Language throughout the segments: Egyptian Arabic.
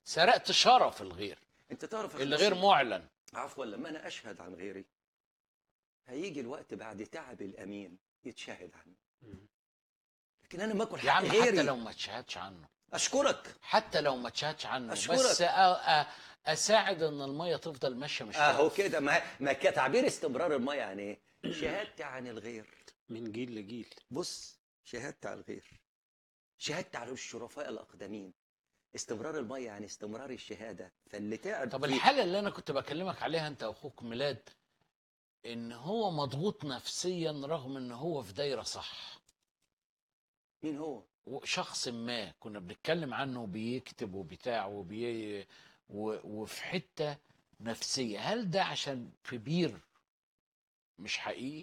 سرقت شرف الغير انت تعرف يا اللي أخي غير بس- معلن عفوا لما انا اشهد عن غيري هيجي الوقت بعد تعب الامين يتشهد عنه لكن انا ما اكل يا حق عم حتى غيري لو ما تشهدش عنه اشكرك حتى لو ما تشهدش عنه أشكرك. بس أ... أ... اساعد ان الميه تفضل ماشيه مش اهو واقفة. كده ما ما كتعبير استمرار الميه يعني ايه شهادتي عن الغير من جيل لجيل بص شهادتي على الغير شهادتي على الشرفاء الاقدمين استمرار الميه يعني استمرار الشهاده فاللي تعب طب فيه- الحاله اللي انا كنت بكلمك عليها انت واخوك ميلاد ان هو مضغوط نفسيا رغم ان هو في دايره صح مين هو شخص ما كنا بنتكلم عنه بيكتب وبتاع وبي و... وفي حته نفسيه هل ده عشان في بير مش حقيقي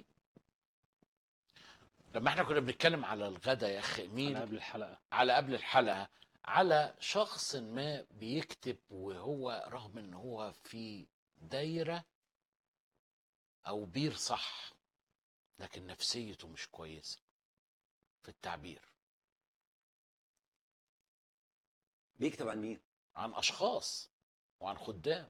لما احنا كنا بنتكلم على الغدا يا اخي على مين قبل الحلقه على قبل الحلقه على شخص ما بيكتب وهو رغم ان هو في دايره او بير صح لكن نفسيته مش كويسه في التعبير بيكتب عن مين عن اشخاص وعن خدام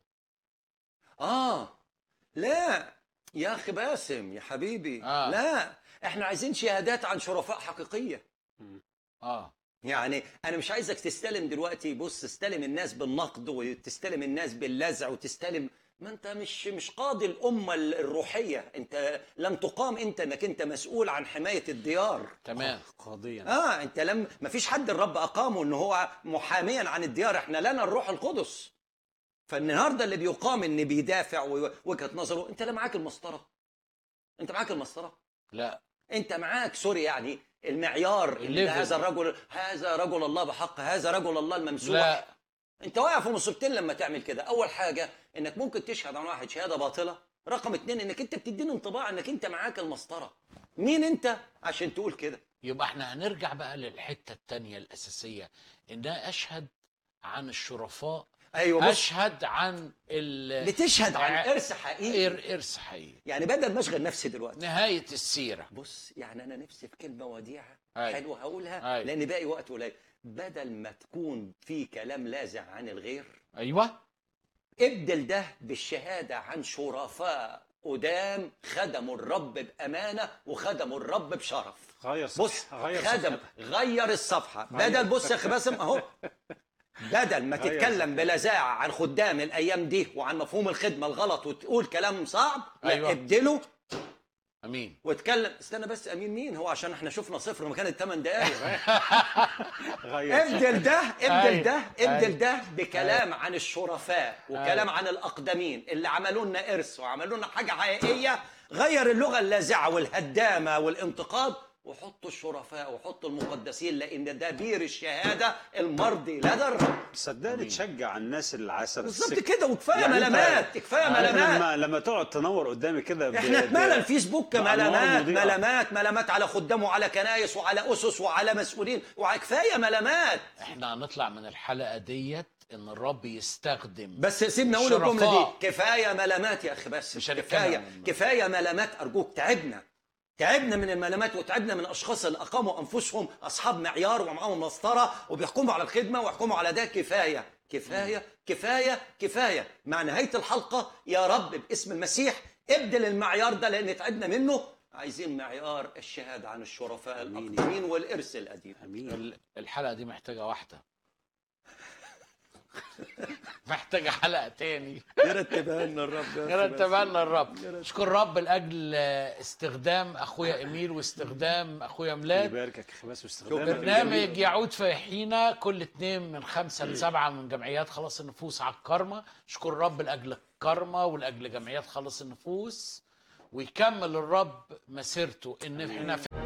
اه لا يا اخي باسم يا حبيبي آه. لا احنا عايزين شهادات عن شرفاء حقيقيه اه يعني انا مش عايزك تستلم دلوقتي بص تستلم الناس بالنقد وتستلم الناس باللزع وتستلم ما انت مش مش قاضي الامه الروحيه انت لم تقام انت انك انت مسؤول عن حمايه الديار تمام قاضيا اه انت لم ما فيش حد الرب اقامه ان هو محاميا عن الديار احنا لنا الروح القدس فالنهارده اللي بيقام ان بيدافع وجهه نظره انت لا معاك المسطره انت معاك المسطره لا انت معاك سوري يعني المعيار ان الليفل. هذا الرجل هذا رجل الله بحق هذا رجل الله الممسوح لا انت واقع في مصيبتين لما تعمل كده اول حاجه انك ممكن تشهد عن واحد شهاده باطله رقم اتنين انك انت بتديني انطباع انك انت معاك المسطره مين انت عشان تقول كده يبقى احنا هنرجع بقى للحته الثانيه الاساسيه ان أنا اشهد عن الشرفاء ايوه بص اشهد عن ال بتشهد عن ع- ارث حقيقي إر- ارث حقيقي يعني بدل ما اشغل نفسي دلوقتي نهايه السيره بص يعني انا نفسي في كلمه وديعه أيوة. حلوه هقولها أيوة. لان باقي وقت قليل بدل ما تكون في كلام لاذع عن الغير ايوه ابدل ده بالشهادة عن شرفاء قدام خدموا الرب بأمانة وخدموا الرب بشرف غير بص صفحة غير خدم صفحتك. غير الصفحة غير. بدل بص يا أخي باسم أهو بدل ما غير تتكلم بلذاعة عن خدام الأيام دي وعن مفهوم الخدمة الغلط وتقول كلام صعب لا أيوة. ابدله امين واتكلم استنى بس أمين مين هو عشان احنا شفنا صفر مكان الثمان دقايق غير ابدل ده ابدل أيوة. ده ابدل أيوة. ده بكلام عن الشرفاء وكلام عن الاقدمين اللي عملوا لنا ارث وعملوا لنا حاجه حقيقيه غير اللغه اللاذعه والهدامه والانتقاد وحطوا الشرفاء وحطوا المقدسين لان ده بير الشهاده المرضي لدى الرب صدقني تشجع الناس العسل بالظبط السك. كده وكفايه يعني أنت- ملامات كفايه عارف ملامات لما لما تقعد تنور قدامي كده ب- احنا ب- اتملى الفيسبوك بأنوار ملامات مضيئة. ملامات ملامات على خدام وعلى كنايس وعلى اسس وعلى مسؤولين وعلى كفايه ملامات احنا هنطلع من الحلقه ديت ان الرب يستخدم بس سيبني اقول الجمله الشرفاء. دي كفايه ملامات يا اخي بس مش هنتكلم كفايه عن- كفايه ملامات ارجوك تعبنا تعبنا من الملامات وتعبنا من الاشخاص اللي اقاموا انفسهم اصحاب معيار ومعاهم مسطره وبيحكموا على الخدمه ويحكموا على ده كفايه كفايه كفايه كفايه مع نهايه الحلقه يا رب باسم المسيح ابدل المعيار ده لان تعبنا منه عايزين معيار الشهاده عن الشرفاء آمين. الاقدمين والارث القديم امين ال- الحلقه دي محتاجه واحده محتاجه حلقه تاني يرتبها لنا الرب يا أخي بس. يرتبها لنا الرب اشكر رب لاجل استخدام اخويا اميل واستخدام اخويا ميلاد يباركك يا اخي بس واستخدامك برنامج الجميل. يعود في حينا كل اتنين من خمسة لسبعة من جمعيات خلاص النفوس على الكرمة اشكر الرب لأجل الكرمة ولأجل جمعيات خلاص النفوس ويكمل الرب مسيرته ان احنا في